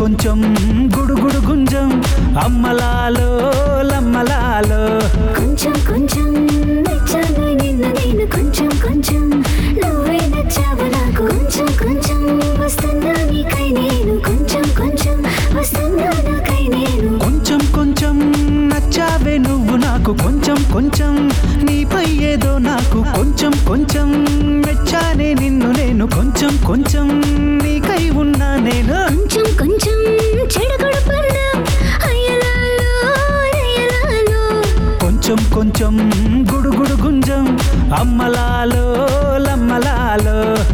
కొంచెం గుడుగుడు గుంజం అమ్మలాలో లమ్మలాలో కొంచెం కొంచెం నచ్చాను నిన్ను నేను కొంచెం కొంచెం నువ్వే నచ్చావు నాకు కొంచెం కొంచెం వస్తున్నా నీకై నేను కొంచెం కొంచెం వస్తున్నా నాకై నేను కొంచెం కొంచెం నచ్చావే నువ్వు నాకు కొంచెం కొంచెం నీపై ఏదో నాకు కొంచెం కొంచెం మెచ్చానే నిన్ను నేను కొంచెం కొంచెం నీకై ఉన్నా నేను కొంచెం కొంచెం చెడగొడు పన్నా అయ్యలాలో అయ్యలాలో కొంచెం కొంచెం గుడుగుడు గుంజం అమ్మలాలో లమ్మలాలో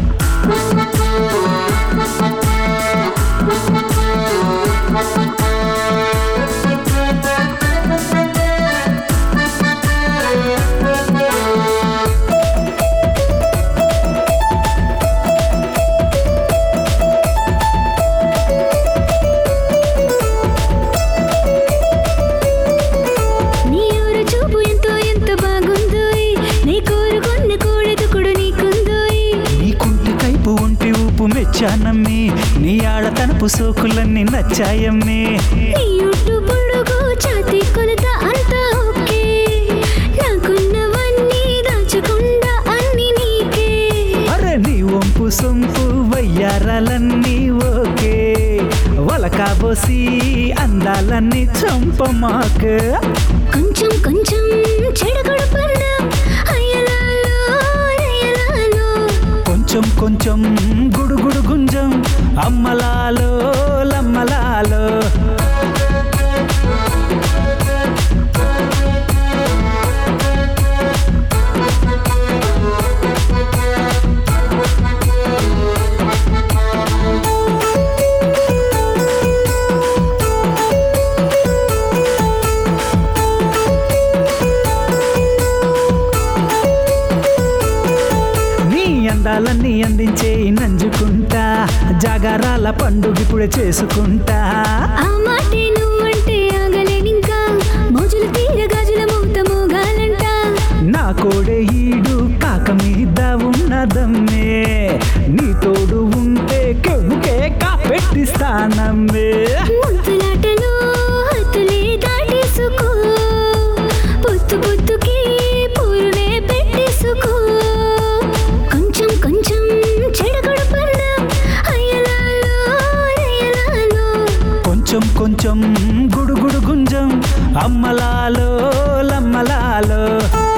నీ ఊరు చూపు ఎంతో ఎంత బాగుందో నీ కోరుకున్న కోడెదుకుడు నీకుందో నీ కుంటి కైపు ఒంటి ఊపు మెచ్చానమ్మి నీ ఆడతనపు సోకులన్నీ నచ్చాయమ్మి నీ యుట్టు పొడుగు ఛాతీ కొలత అంతా ఓకే నాకున్నవన్నీ దాచకుండా అన్ని నీకే అరే నీ వంపు సొంపు వయ్యారాలన్నీ ఓకే వలకాబోసి అందాలన్నీ చంపమాక కొంచెం కొంచెం చెడగొడు పన్నా అయ్యలాలో అయ్యలాలో కొంచెం కొంచెం గుడుగుడు గుంజం అమ్మలాలో లమ్మలాలో నీ అందాలన్నీ అందించే నంజుకుంటా జాగారాల పండుగ ఇప్పుడే చేసుకుంటా ఆ మాటే నువ్వంటే ఆగలేనింకా మోజుల తీర గాజుల మూత మోగాలంట నా కోడే ఈడు కాక మీద ఉన్నదమ్మే నీ తోడు ఉంటే కెవ్వుకే పెట్టిస్తానమ్మే ముద్దులాటలో హద్దులే దాటేసుకో పొత్తు పొత్తుకి పూరులే పెట్టేసుకో కొంచెం కొంచెం చెడగొడు పన్నా అయ్యలాలో అయ్యలాలో కొంచెం కొంచెం గుడుగుడు గుంజం అమ్మలాలో లమ్మలాలో